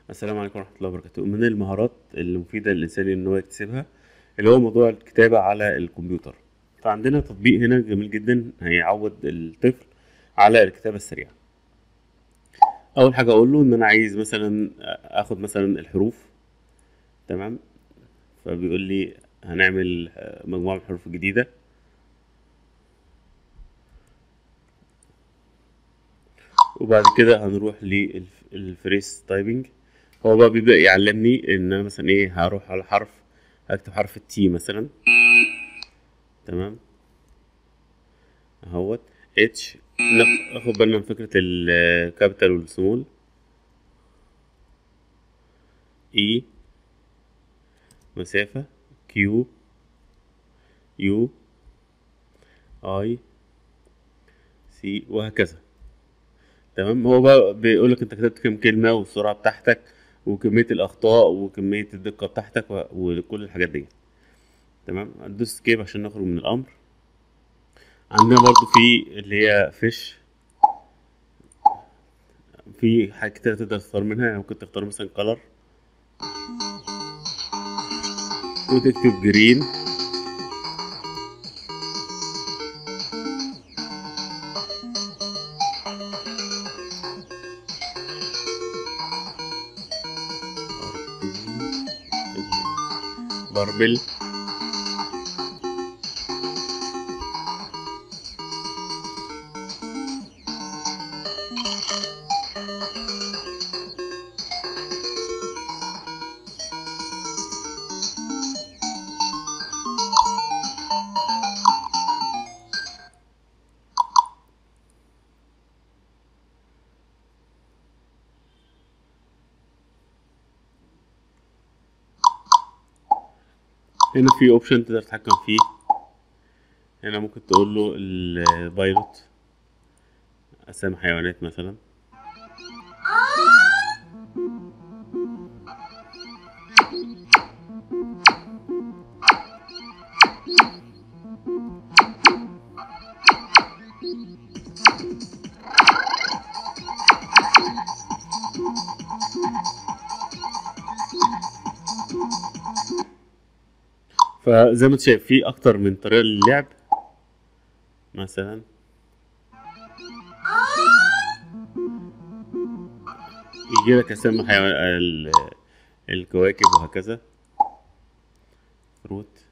السلام عليكم ورحمة الله وبركاته من المهارات المفيدة للإنسان إن هو يكتسبها اللي هو موضوع الكتابة على الكمبيوتر فعندنا تطبيق هنا جميل جدا هيعود الطفل على الكتابة السريعة أول حاجة أقول له إن أنا عايز مثلا آخد مثلا الحروف تمام فبيقول لي هنعمل مجموعة من الحروف الجديدة وبعد كده هنروح للفريس تايبنج هو بقى بيبدأ يعلمني ان انا مثلا ايه هروح على حرف هكتب حرف التي مثلا تمام اهوت اتش ناخد بالنا من فكرة الكابيتال والسمول اي مسافة كيو يو اي سي وهكذا تمام هو بقى بيقول لك انت كتبت كام كلمه والسرعه بتاعتك وكميه الاخطاء وكميه الدقه بتاعتك وكل الحاجات دي تمام هندوس سكيب عشان نخرج من الامر عندنا برضو في اللي هي فيش في حاجات كتير تقدر تختار منها ممكن تختار مثلا كلر وتكتب جرين باربل هنا في اوبشن تقدر تتحكم فيه هنا ممكن تقول له البايلوت اسامي حيوانات مثلا فزي ما انت شايف في اكتر من طريقه للعب مثلا يجي لك اسامي حيوان الكواكب وهكذا روت